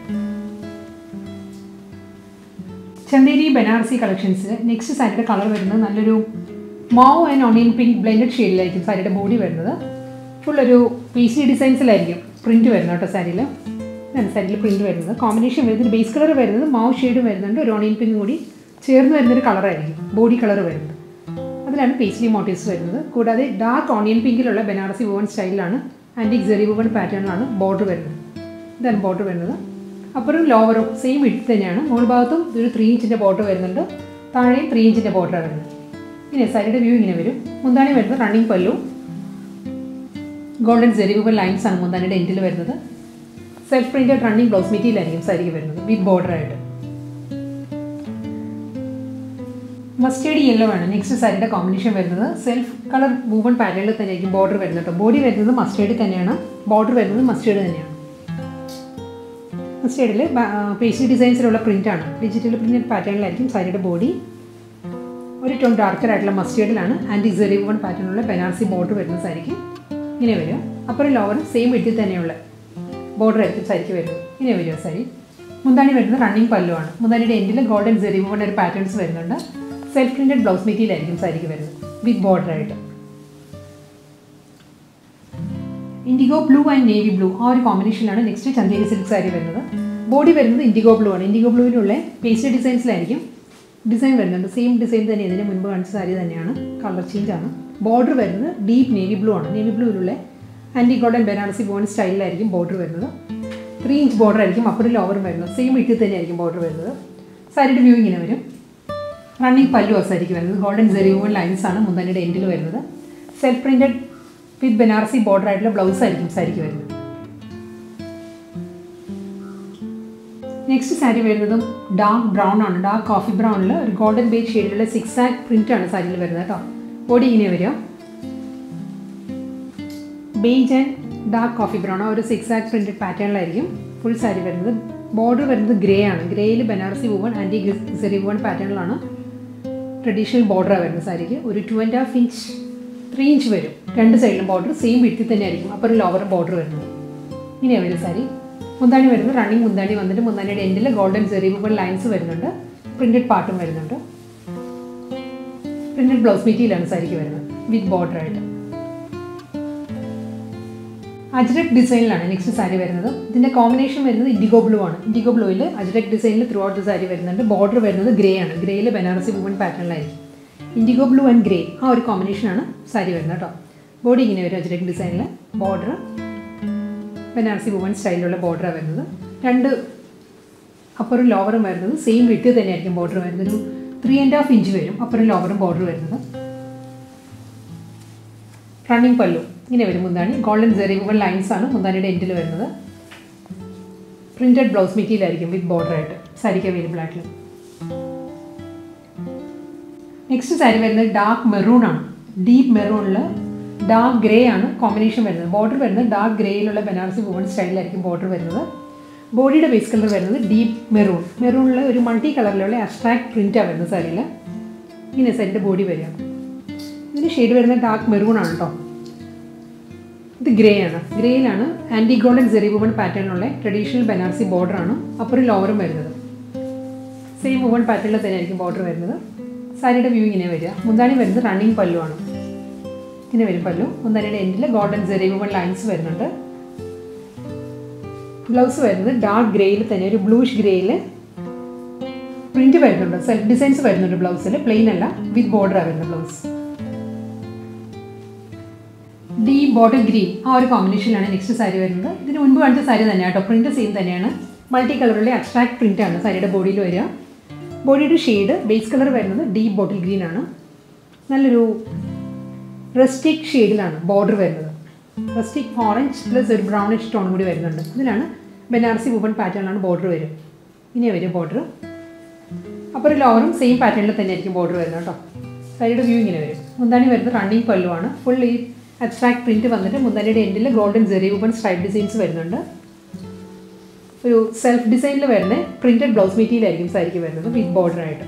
S1: ചന്ദേരി ബനാറസി കളക്ഷൻസ് നെക്സ്റ്റ് സാരിയുടെ കളർ വരുന്നത് നല്ലൊരു mauve and onion pink blended ഷെയ്ഡിലായിരിക്കും സാരിയുടെ ബോഡി വരുന്നത് ഫുൾ ഒരു പി സി ഡിസൈൻസിലായിരിക്കും പ്രിൻറ്റ് വരുന്നത് കേട്ടോ സാരിയിൽ ഇതാണ് സാരിയിൽ പ്രിൻറ്റ് വരുന്നത് കോമ്പിനേഷൻ വരുന്നത് ബേസ് കളർ വരുന്നത് മാവ് ഷെയ്ഡും വരുന്നുണ്ട് ഒരു ഓണിയൻ പിങ്ക് കൂടി ചേർന്ന് വരുന്നൊരു കളറായിരിക്കും ബോഡി കളർ വരുന്നത് അതിലാണ് പേസ്ലി മോട്ടീവ്സ് വരുന്നത് കൂടാതെ ഡാർക്ക് ഓണിയൻ പിങ്കിലുള്ള ബനാറസി വുവൺ സ്റ്റൈലിലാണ് ആൻറ്റിക് ജെറി വുവൺ പാറ്റേണിലാണ് ബോർഡർ വരുന്നത് ഇതാണ് ബോർഡർ വരുന്നത് അപ്പുറം ലോവറും സെയിം ഇട്ട് തന്നെയാണ് മുകൾ ഭാഗത്തും ഒരു ത്രീ ഇഞ്ചിൻ്റെ ബോർഡർ വരുന്നുണ്ട് താഴെയും ത്രീ ഇഞ്ചിൻ്റെ ബോർഡറാണ് വരുന്നത് ഇനി സാരിയുടെ വ്യൂ ഇങ്ങനെ വരും മുന്താണി വരുന്നത് റണ്ണിങ് പല്ലു ഗോൾഡൻ ജെറിവുകൾ ലൈൻസ് ആണ് മുന്താണിയുടെ എൻഡിൽ വരുന്നത് self printed running blouse material ആയിരിക്കും സാരിക്ക് വരുന്നത് വിത്ത് ബോർഡറായിട്ട് മസ്റ്റേഡ് യെല്ലോ ആണ് നെക്സ്റ്റ് സാരിയുടെ കോമ്പിനേഷൻ വരുന്നത് സെൽഫ് കളർ മൂവൺ പാറ്റേണിൽ തന്നെയായിരിക്കും ബോർഡർ വരുന്നത് കേട്ടോ ബോഡി വരുന്നത് മസ്റ്റേഡ് തന്നെയാണ് ബോർഡർ വരുന്നത് മസ്റ്റേഡ് തന്നെയാണ് മസ്റ്റേഡിൽ പേസ്റ്റി ഡിസൈൻസിലുള്ള പ്രിൻ്റാണ് ഡിജിറ്റൽ പ്രിൻറ്റഡ് പാറ്റേണിലായിരിക്കും സാരിയുടെ ബോഡി ഒരു ടോൺ ഡാർക്കർ ആയിട്ടുള്ള മസ്റ്റേഡിലാണ് ആൻറ്റി സെറിവ് വൺ പാറ്റേണിലുള്ള ബനാറസി ബോർഡർ വരുന്ന സാരിക്ക് ഇങ്ങനെ വരിക അപ്പുറം ലോവറും സെയിം വെട്ടിൽ തന്നെയുള്ള ബോർഡർ ആയിരിക്കും സാരിക്ക് വരുന്നത് ഇങ്ങനെ വരിക സാരി മുന്താണി വരുന്നത് റണ്ണിങ് പല്ലുവാണ് മുന്താണിയുടെ എൻഡിൽ ഗോൾഡൻ സെറിവ് വൺ ഒരു പാറ്റേൺസ് വരുന്നുണ്ട് സെൽഫ് പ്രിൻറ്റഡ് ബ്ലൗസ് മെറ്റീരിയൽ ആയിരിക്കും സാരിക്ക് വരുന്നത് വിത്ത് ബോർഡർ ആയിട്ട് indigo blue and navy blue ആ ഒരു കോമ്പിനേഷനിലാണ് നെക്സ്റ്റ് ചന്തേരി സിൽക്ക് സാരി വരുന്നത് ബോഡി വരുന്നത് ഇൻഡിഗോ ബ്ലൂ ആണ് ഇൻഡിഗോ ബ്ലൂവിലുള്ള പേസ്റ്റ് ഡിസൈൻസിലായിരിക്കും ഡിസൈൻ വരുന്നുണ്ട് സെയിം ഡിസൈൻ തന്നെ ഇതിന് മുൻപ് കാണിച്ച സാരി തന്നെയാണ് കളർ ചേഞ്ച് ആണ് ബോർഡർ വരുന്നത് ഡീപ്പ് നേവി ബ്ലൂ ആണ് നേവി ബ്ലൂവിലുള്ള ആൻറ്റി ഗോൾഡൻ ബനാറസി ബോൺ സ്റ്റൈലിലായിരിക്കും ബോർഡർ വരുന്നത് ത്രീ ഇഞ്ച് ബോർഡർ ആയിരിക്കും അപ്പുറം ലോവറും വരുന്നത് സെയിം ഇട്ടിൽ തന്നെയായിരിക്കും ബോർഡർ വരുന്നത് സാരിയുടെ വ്യൂ ഇങ്ങനെ വരും റണ്ണിങ് പല്ലു ആ സാരിക്ക് വരുന്നത് ഗോൾഡൻ ജെറിവോൺ ലൈൻസ് ആണ് മുന്തണിയുടെ എൻഡിൽ വരുന്നത് self printed with Banarasi border ആയിട്ടുള്ള ബ്ലൗസ് ആയിരിക്കും സാരിക്ക് വരുന്നത് നെക്സ്റ്റ് സാരി വരുന്നതും ഡാർക്ക് ബ്രൗൺ ആണ് ഡാർക്ക് കോഫി ബ്രൗണിൽ ഒരു ഗോൾഡൻ ബേജ് ഷെയ്ഡിലുള്ള സിക്സ് ആക്ക് പ്രിന്റ് ആണ് സാരിയിൽ വരുന്നത് കേട്ടോ ബോഡി ഇങ്ങനെ വരിക beige and dark coffee brown ഒരു സിക്സ് ആക്ക് പ്രിന്റഡ് പാറ്റേണിലായിരിക്കും ഫുൾ സാരി വരുന്നത് ബോർഡർ വരുന്നത് ഗ്രേ ആണ് ഗ്രേയിൽ Banarasi woven antique zari woven പാറ്റേണിലാണ് ട്രഡീഷണൽ ബോർഡറാണ് വരുന്നത് സാരിക്ക് ഒരു two and half inch three inch വരും രണ്ട് സൈഡിലും ബോർഡർ സെയിം വിട്ടിൽ തന്നെ ആയിരിക്കും അപ്പുറം ലോവർ ബോർഡർ വരുന്നത് ഇങ്ങനെയാണ് വരും സാരി മുന്താണി വരുന്നത് റണ്ണിങ് മുന്താണി വന്നിട്ട് മുന്താണിയുടെ എൻഡിൽ ഗോൾഡൻ സെറിവുകൾ ലൈൻസ് വരുന്നുണ്ട് പ്രിന്റഡ് പാട്ടും വരുന്നുണ്ട് പ്രിന്റഡ് ബ്ലൗസ് മെറ്റീരിയലാണ് സാരിക്ക് വരുന്നത് വിത്ത് ബോർഡർ ആയിട്ട് അജ്രക് ഡിസൈനിലാണ് നെക്സ്റ്റ് സാരി വരുന്നത് ഇതിൻ്റെ കോമ്പിനേഷൻ വരുന്നത് ഇൻഡിഗോ ബ്ലൂ ആണ് ഇൻഡിഗോ ബ്ലൂവിൽ അജ്രക് ഡിസൈനിൽ ത്രൂ ഔട്ട് സാരി വരുന്നുണ്ട് ബോർഡർ വരുന്നത് ഗ്രേ ആണ് ഗ്രേയിൽ ബനാറസി വുമൺ പാറ്റേണിലായിരിക്കും ഇൻഡിഗോ ബ്ലൂ ആൻഡ് ഗ്രേ ആ ഒരു കോമ്പിനേഷനാണ് സാരി വരുന്നത് കേട്ടോ ബോഡി ഇങ്ങനെ വരും അജ്രക് ഡിസൈനിൽ ബോർഡർ ബനാറസി വുമൺ സ്റ്റൈലിലുള്ള ബോർഡറാണ് വരുന്നത് രണ്ട് അപ്പറും ലോവറും വരുന്നത് സെയിം വിട്ട് തന്നെയായിരിക്കും ബോർഡർ വരുന്നത് ഒരു ത്രീ ആൻഡ് ഹാഫ് ഇഞ്ച് വരും അപ്പറും ലോവറും ബോർഡർ വരുന്നത് റണ്ണിങ് പല്ലു ഇങ്ങനെ വരും മുന്താണി ഗോൾഡൻ ജെറിവുകൾ ലൈൻസ് ആണ് മുന്താണിയുടെ എൻഡിൽ വരുന്നത് പ്രിന്റഡ് ബ്ലൗസ് മെറ്റീരിയൽ ആയിരിക്കും വിത്ത് ബോർഡർ ആയിട്ട് സാരിക്ക് അവൈലബിൾ ആയിട്ടുള്ള നെക്സ്റ്റ് സാരി വരുന്നത് ഡാർക്ക് മെറൂൺ ആണ് ഡീപ്പ് മെറൂണിൽ ഡാർക്ക് ഗ്രേ ആണ് കോമ്പിനേഷൻ വരുന്നത് ബോർഡർ വരുന്നത് ഡാർക്ക് ഗ്രേയിലുള്ള ബനാറസി വുമൺ സ്റ്റൈലിലായിരിക്കും ബോർഡർ വരുന്നത് ബോഡിയുടെ ബേസ് കളർ വരുന്നത് ഡീപ്പ് മെറൂൺ മെറൂണിൽ ഒരു മൾട്ടി കളറിലുള്ള അബ്സ്ട്രാക്ട് പ്രിൻ്റാണ് വരുന്നത് സാരിയിൽ ഇങ്ങനെ സാരിയുടെ ബോഡി വരിക ഇതിന് ഷെയ്ഡ് വരുന്നത് ഡാർക്ക് മെറൂൺ ആണ് കേട്ടോ ഇത് ഗ്രേ ആണ് ഗ്രേയിലാണ് ആൻറ്റി ഗോൾഡൻ ജെറി വുമൺ പാറ്റേണിലുള്ള ട്രഡീഷണൽ ബനാറസി ബോർഡറാണ് അപ്പുറം ലോവറും വരുന്നത് സെയിം വുമൺ പാറ്റേണിൽ തന്നെ ആയിരിക്കും ബോർഡർ വരുന്നത് സാരിയുടെ വ്യൂ ഇങ്ങനെ വരിക മുന്താണി വരുന്നത് റണ്ണിങ് പല്ലു ആണ് ഇങ്ങനെ വരും പല്ലു മുന്താണിയുടെ എൻഡിൽ ഗോൾഡൻ ജെറി വുമൺ ലൈൻസ് വരുന്നുണ്ട് ബ്ലൗസ് വരുന്നത് ഡാർക്ക് ഗ്രേയിൽ തന്നെ ഒരു ബ്ലൂഷ് ഗ്രേയിൽ പ്രിന്റ് വരുന്നുണ്ട് സെൽഫ് ഡിസൈൻസ് വരുന്നുണ്ട് ബ്ലൗസിൽ പ്ലെയിൻ അല്ല വിത്ത് ബോർഡറാണ് വരുന്നത് ബ്ലൗസ് ഡി ബോട്ടിൽ ഗ്രീൻ ആ ഒരു കോമ്പിനേഷനിലാണ് നെക്സ്റ്റ് സാരി വരുന്നത് ഇതിന് മുൻപ് കാണിച്ച സാരി തന്നെയാണ് കേട്ടോ പ്രിന്റ് സെയിം തന്നെയാണ് മൾട്ടി കളറിലെ അബ്സ്ട്രാക്ട് പ്രിന്റ് ആണ് സാരിയുടെ ബോഡിയിൽ വരിക ബോഡിയുടെ ഷെയ്ഡ് ബേസ് കളർ വരുന്നത് ഡീപ് ബോട്ടിൽ ഗ്രീൻ ആണ് നല്ലൊരു റസ്റ്റിക് ഷെയ്ഡിലാണ് ബോർഡർ വരുന്നത് റസ്റ്റിക് ഓറഞ്ച് പ്ലസ് ഒരു ബ്രൗണിഷ് ടോൺ കൂടി വരുന്നുണ്ട് ഇതിലാണ് ബനാറസി വുമൺ പാറ്റേണിലാണ് ബോർഡർ വരും ഇനിയാണ് വരും ബോർഡർ അപ്പോൾ ഒരു ലോവറും സെയിം പാറ്റേണിൽ തന്നെ ആയിരിക്കും ബോർഡർ വരുന്നത് കേട്ടോ സാരിയുടെ വ്യൂ ഇങ്ങനെ വരും മുന്താണി വരുന്നത് റണ്ണിങ് പല്ലുവാണ് ഫുൾ ഈ അബ്സ്ട്രാക്ട് പ്രിന്റ് വന്നിട്ട് മുന്താണിയുടെ എൻഡിൽ golden zari woven stripe designs വരുന്നുണ്ട് ഒരു സെൽഫ് ഡിസൈനിൽ വരുന്ന പ്രിന്റഡ് ബ്ലൗസ് മെറ്റീരിയൽ ആയിരിക്കും സാരിക്ക് വരുന്നത് വിത്ത് ബോർഡർ ആയിട്ട്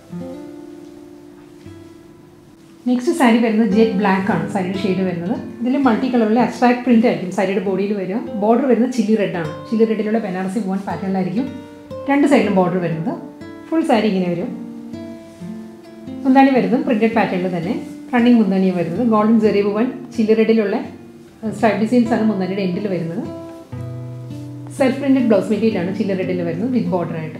S1: നെക്സ്റ്റ് സാരി വരുന്നത് ജെറ്റ് ബ്ലാക്ക് ആണ് സാരിയുടെ ഷെയ്ഡ് വരുന്നത് ഇതിൽ മൾട്ടി കളറിലെ അബ്സ്ട്രാക്ട് പ്രിന്റ് ആയിരിക്കും സാരിയുടെ ബോഡിയിൽ വരിക ബോർഡർ വരുന്നത് ചില്ലി റെഡ് ആണ് ചില്ലി റെഡിലുള്ള ബനാറസി വുമൺ പാറ്റേണിലായിരിക്കും രണ്ട് സൈഡിലും ബോർഡർ വരുന്നത് ഫുൾ സാരി ഇങ്ങനെ വരും മുന്താണി വരുന്നത് പ്രിന്റഡ് പാറ്റേണിൽ തന്നെ റണ്ണിങ് മുന്താണിയാണ് വരുന്നത് ഗോൾഡൻ ജെറി വുവൻ ചില്ലി റെഡിലുള്ള സ്ട്രൈപ്പ് ഡിസൈൻസ് ആണ് മുന്താണിയുടെ എൻഡിൽ വരുന്നത് സെൽഫ് പ്രിന്റഡ് ബ്ലൗസ് മെറ്റീരിയലാണ് ചില്ലി റെഡിൽ വരുന്നത് വിത്ത് ബോർഡർ ആയിട്ട്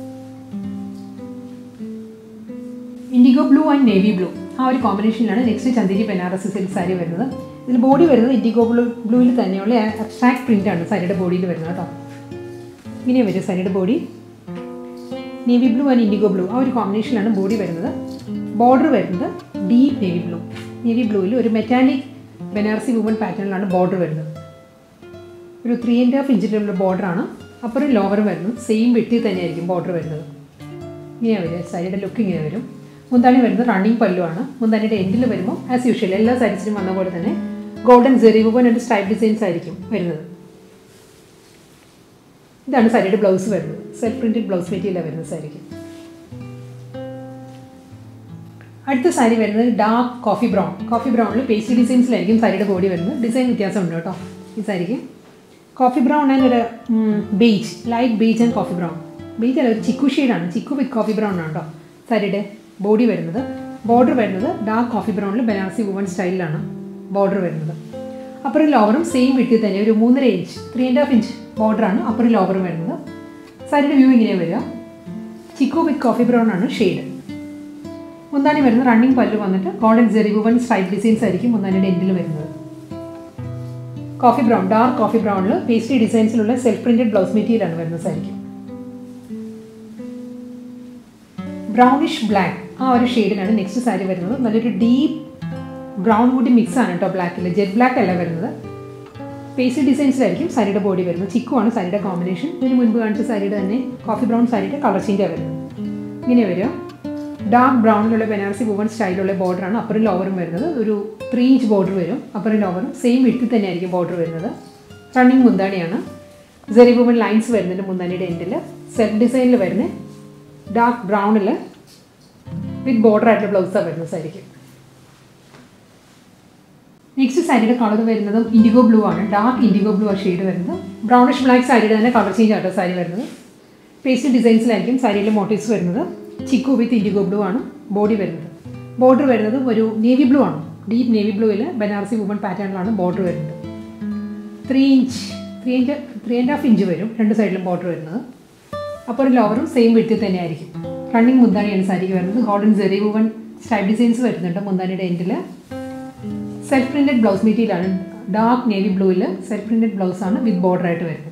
S1: indigo blue and navy blue ആ ഒരു കോമ്പിനേഷനിലാണ് നെക്സ്റ്റ് ചന്ദേരി ബനാറസി സിൽക്ക് സാരി വരുന്നത് ഇതിൽ ബോഡി വരുന്നത് ഇൻഡിഗോ ബ്ലൂ ബ്ലൂവിൽ തന്നെയുള്ള അബ്സ്ട്രാക്ട് പ്രിന്റ് ആണ് സാരിയുടെ ബോഡിയിൽ വരുന്നത് കേട്ടോ ഇങ്ങനെ വരും സാരിയുടെ body navy blue and indigo blue ആ ഒരു കോമ്പിനേഷനിലാണ് ബോഡി വരുന്നത് ബോർഡർ വരുന്നത് ഡീപ്പ് നേവി ബ്ലൂ നേവി ബ്ലൂവിൽ ഒരു മെറ്റാലിക് ബനാറസി വുമൺ പാറ്റേണിലാണ് ബോർഡർ വരുന്നത് ഒരു ത്രീ ആൻഡ് ഹാഫ് ഇഞ്ചിലുള്ള ബോർഡറാണ് അപ്പറും ലോവറും വരുന്നത് സെയിം വെട്ടി തന്നെയായിരിക്കും ബോർഡർ വരുന്നത് ഇങ്ങനെ വരും സാരിയുടെ ലുക്ക് ഇങ്ങനെ വരും മുന്താണി വരുന്നത് റണ്ണിങ് പല്ലുവാണ് മുന്താണിയുടെ എൻഡിൽ വരുമ്പോൾ ആസ് യൂഷ്വൽ എല്ലാ സാരീസിനും വന്ന പോലെ തന്നെ golden zari woven and stripe designs ആയിരിക്കും വരുന്നത് ഇതാണ് സാരിയുടെ ബ്ലൗസ് വരുന്നത് സെൽഫ് പ്രിൻറ്റഡ് ബ്ലൗസ് മെറ്റീരിയലാണ് വരുന്നത് സാരിക്ക് അടുത്ത സാരി വരുന്നത് ഡാർക്ക് കോഫി ബ്രൗൺ കോഫി ബ്രൗണിൽ പേസ്റ്റി ഡിസൈൻസിലായിരിക്കും സാരിയുടെ ബോഡി വരുന്നത് ഡിസൈൻ വ്യത്യാസമുണ്ട് കേട്ടോ ഈ സാരിക്ക് കോഫി ബ്രൗൺ ആൻഡ് ഒരു beige light beige and coffee brown beige അല്ല ഒരു ചിക്കു ഷെയ്ഡാണ് ചിക്കു വിത്ത് കോഫി ബ്രൗൺ ആണ് കേട്ടോ സാരിയുടെ ബോഡി വരുന്നത് ബോർഡർ വരുന്നത് ഡാർക്ക് കോഫി ബ്രൗണിൽ ബനാറസി വുമൺ സ്റ്റൈലിലാണ് ബോർഡർ വരുന്നത് അപ്പറും ലോവറും സെയിം വിട്ടിൽ തന്നെ ഒരു മൂന്നര inch three and half inch ബോർഡറാണ് അപ്പറും ലോവറും വരുന്നത് സാരിയുടെ വ്യൂ ഇങ്ങനെ വരിക ചിക്കു വിത്ത് കോഫി ബ്രൗൺ ആണ് ഷെയ്ഡ് മുന്താണി വരുന്നത് റണ്ണിങ് പല്ല് വന്നിട്ട് golden zari woven stripe designs ആയിരിക്കും മുന്താണിയുടെ എൻഡിൽ വരുന്നത് കോഫി ബ്രൗൺ ഡാർക്ക് കോഫി ബ്രൗണിൽ പേസ്ട്രി ഡിസൈൻസിലുള്ള സെൽഫ് പ്രിന്റഡ് ബ്ലൗസ് മെറ്റീരിയൽ ആണ് വരുന്നത് സാരിക്കും ബ്രൗണിഷ് ബ്ലാക്ക് ആ ഒരു ഷെയ്ഡിലാണ് നെക്സ്റ്റ് സാരി വരുന്നത് നല്ലൊരു ഡീപ്പ് ബ്രൗൺ കൂടി മിക്സ് ആണ് കേട്ടോ ബ്ലാക്കിൽ ജെറ്റ് ബ്ലാക്ക് അല്ല വരുന്നത് പേസ്ട്രി ഡിസൈൻസിലായിരിക്കും സാരിയുടെ ബോഡി വരുന്നത് ചിക്കു ആണ് സാരിയുടെ കോമ്പിനേഷൻ ഇതിന് മുൻപ് കാണിച്ച സാരിയുടെ തന്നെ കോഫി ബ്രൗൺ സാരിയുടെ കളർ ചേഞ്ചാണ് വരുന്നത് ഇങ്ങനെ വരിക ഡാർക്ക് ബ്രൗണിലുള്ള ബനാറസി വുമൺ സ്റ്റൈലുള്ള ബോർഡറാണ് അപ്പറും ലോവറും വരുന്നത് ഒരു ത്രീ ഇഞ്ച് ബോർഡർ വരും അപ്പറും ലോവറും സെയിം വിട്ടിൽ തന്നെയായിരിക്കും ബോർഡർ വരുന്നത് റണ്ണിങ് മുന്താണിയാണ് ജെറി വുമൺ ലൈൻസ് വരുന്നുണ്ട് മുന്താണിയുടെ എൻഡിൽ സെൽഫ് ഡിസൈനിൽ വരുന്ന ഡാർക്ക് ബ്രൗണിൽ വിത്ത് ബോർഡർ ആയിട്ടുള്ള ബ്ലൗസാണ് വരുന്നത് സാരിക്ക് നെക്സ്റ്റ് സാരിയുടെ കളർ വരുന്നതും ഇൻഡിഗോ ബ്ലൂ ആണ് ഡാർക്ക് ഇൻഡിഗോ ബ്ലൂ ആ ഷെയ്ഡ് വരുന്നത് ബ്രൗണിഷ് ബ്ലാക്ക് സാരിയുടെ തന്നെ കളർ ചേഞ്ച് ആട്ടോ സാരി വരുന്നത് പേസ്റ്റ് ഡിസൈൻസിലായിരിക്കും സാരിയിലെ മോട്ടീവ്സ് വരുന്നത് ചിക്കു വിത്ത് ഇൻഡിഗോ ബ്ലൂ ആണ് ബോഡി വരുന്നത് ബോർഡർ വരുന്നതും ഒരു നേവി ബ്ലൂ ആണ് ഡീപ്പ് നേവി ബ്ലൂവിൽ ബനാറസി വുമൺ പാറ്റേണിലാണ് ബോർഡർ വരുന്നത് three inch three inch three and half inch വരും രണ്ട് സൈഡിലും ബോർഡർ വരുന്നത് അപ്പോൾ ഒരു ലോവറും സെയിം വിട്ടിൽ തന്നെ ആയിരിക്കും റണ്ണിങ് മുന്താണിയാണ് സാരിക്ക് വരുന്നത് golden zari woven stripe designs വരുന്നുണ്ട് മുന്താണിയുടെ എൻഡിൽ സെൽഫ് പ്രിൻറ്റഡ് ബ്ലൗസ് മെറ്റീരിയലാണ് ഡാർക്ക് നേവി ബ്ലൂവിൽ സെൽഫ് പ്രിൻറ്റഡ് ബ്ലൗസ് ആണ് വിത്ത് ബോർഡർ ആയിട്ട് വരുന്നത്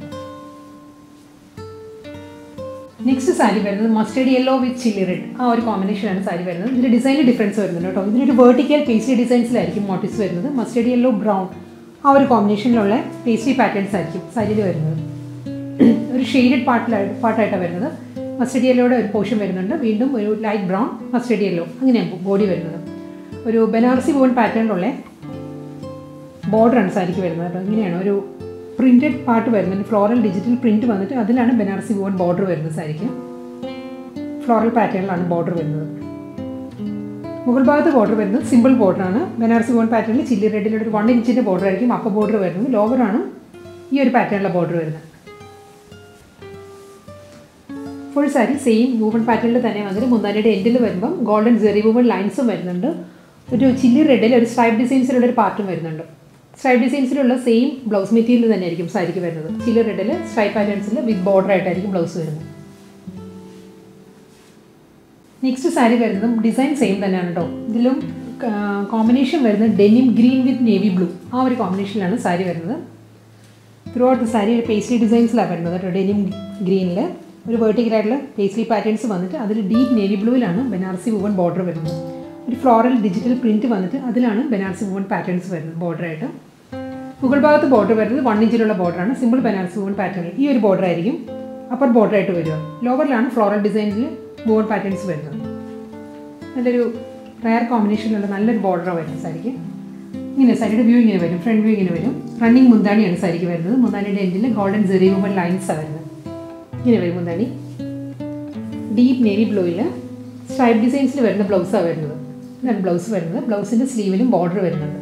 S1: നെക്സ്റ്റ് സാരി വരുന്നത് mustard yellow with chilli red ആ ഒരു കോമ്പിനേഷനാണ് സാരി വരുന്നത് ഇതിൻ്റെ ഡിസൈനിൽ ഡിഫറൻസ് വരുന്നുണ്ട് കേട്ടോ ഇതിനൊരു വേർട്ടിക്കൽ പേസ്റ്റി ഡിസൈൻസിലായിരിക്കും മോട്ടീവ്സ് വരുന്നത് മസ്റ്റേഡ് യെല്ലോ ബ്രൗൺ ആ ഒരു കോമ്പിനേഷനിലുള്ള പേസ്റ്റി പാറ്റേൺസ് ആയിരിക്കും സാരിയിൽ വരുന്നത് ഒരു ഷെയ്ഡഡ് പാർട്ടിലായിട്ട് പാർട്ടായിട്ടാണ് വരുന്നത് മസ്റ്റേഡ് യെല്ലോയുടെ ഒരു പോർഷൻ വരുന്നുണ്ട് വീണ്ടും ഒരു ലൈറ്റ് ബ്രൗൺ മസ്റ്റേഡ് യെല്ലോ അങ്ങനെയാണ് ബോഡി വരുന്നത് ഒരു ബനാറസി ബോൺ പാറ്റേണിലുള്ള ബോർഡറാണ് സാരിക്ക് വരുന്നത് അപ്പോൾ ഇങ്ങനെയാണ് ഒരു പ്രിൻറ്റഡ് പാർട്ട് വരുന്നുണ്ട് ഫ്ലോറൽ ഡിജിറ്റൽ പ്രിൻറ്റ് വന്നിട്ട് അതിലാണ് ബനാറസി ബോൺ ബോർഡർ വരുന്നത് സാരിക്ക് ഫ്ലോറൽ പാറ്റേണിലാണ് ബോർഡർ വരുന്നത് മുകൾ ഭാഗത്ത് ബോർഡർ വരുന്നത് സിമ്പിൾ ബോർഡറാണ് ബനാറസി ബോൺ പാറ്റേണിൽ ചില്ലി റെഡിലുള്ള ഒരു വൺ ഇഞ്ചിൻ്റെ ബോർഡർ ആയിരിക്കും അപ്പർ ബോർഡർ വരുന്നത് ലോവറാണ് ഈ ഒരു പാറ്റേണിലെ ബോർഡർ വരുന്നത് ഫുൾ സാരി സെയിം വൂവൺ പാറ്റേണിൽ തന്നെ വന്നിട്ട് മുന്താനിയുടെ എൻഡിൽ വരുമ്പം ഗോൾഡൻ ജെറി വൂവൺ ലൈൻസും വരുന്നുണ്ട് ഒരു ചില്ലി റെഡിൽ ഒരു സ്ട്രൈപ്പ് ഡിസൈൻസിലുള്ള ഒരു പാർട്ടും വരുന്നുണ്ട് സ്ട്രൈപ്പ് ഡിസൈൻസിലുള്ള സെയിം ബ്ലൗസ് മെറ്റീരിയൽ തന്നെ ആയിരിക്കും സാരിക്ക് വരുന്നത് ചില്ലി റെഡിൽ സ്ട്രൈപ്പ് പാറ്റേൺസിൽ വിത്ത് ബോർഡർ ആയിട്ടായിരിക്കും ബ്ലൗസ് വരുന്നത് നെക്സ്റ്റ് സാരി വരുന്നതും ഡിസൈൻ സെയിം തന്നെയാണ് കേട്ടോ ഇതിലും കോമ്പിനേഷൻ വരുന്നത് denim green with navy blue ആ ഒരു കോമ്പിനേഷനിലാണ് സാരി വരുന്നത് throughout the sari paisley ഡിസൈൻസിലാണ് വരുന്നത് കേട്ടോ ഡെനിം ഗ്രീനിൽ ഒരു വേർട്ടിക്കലായിട്ടുള്ള പേസ്ലി പാറ്റേൺസ് വന്നിട്ട് അതിൽ ഡീപ്പ് നേവി ബ്ലൂവിലാണ് ബനാറസി വുവൺ ബോർഡർ വരുന്നത് ഒരു ഫ്ലോറൽ ഡിജിറ്റൽ പ്രിൻറ്റ് വന്നിട്ട് അതിലാണ് ബനാറസി വുവൺ പാറ്റേൺസ് വരുന്നത് ബോർഡറായിട്ട് മുകൾ ഭാഗത്ത് ബോർഡർ വരുന്നത് വൺ ഇഞ്ചിലുള്ള ബോർഡറാണ് സിമ്പിൾ ബനാറസി വുവൺ പാറ്റേൺ ഈ ഒരു ബോർഡർ ആയിരിക്കും അപ്പർ ബോർഡറായിട്ട് വരിക ലോവറിലാണ് ഫ്ലോറൽ ഡിസൈനിൽ വുവൺ പാറ്റേൺസ് വരുന്നത് നല്ലൊരു റയർ കോമ്പിനേഷനിലുള്ള നല്ലൊരു ബോർഡറാണ് വരുന്നത് സാരിക്ക് ഇങ്ങനെ സാരിയുടെ വ്യൂ ഇങ്ങനെ വരും ഫ്രണ്ട് വ്യൂ ഇങ്ങനെ വരും റണ്ണിങ് മുന്താണിയാണ് സാരിക്ക് വരുന്നത് മുന്താണിയുടെ എൻഡിൽ ഗോൾഡൻ ജെറി വുവൺ ലൈൻസാണ് വരുന്നത് ഇങ്ങനെ വരും മുന്താണി ഡീപ്പ് നേവി ബ്ലൂയിൽ സ്ട്രൈപ്പ് ഡിസൈൻസിൽ വരുന്ന ബ്ലൗസാണ് വരുന്നത് ഇതാണ് ബ്ലൗസ് വരുന്നത് ബ്ലൗസിൻ്റെ സ്ലീവിലും ബോർഡർ വരുന്നുണ്ട്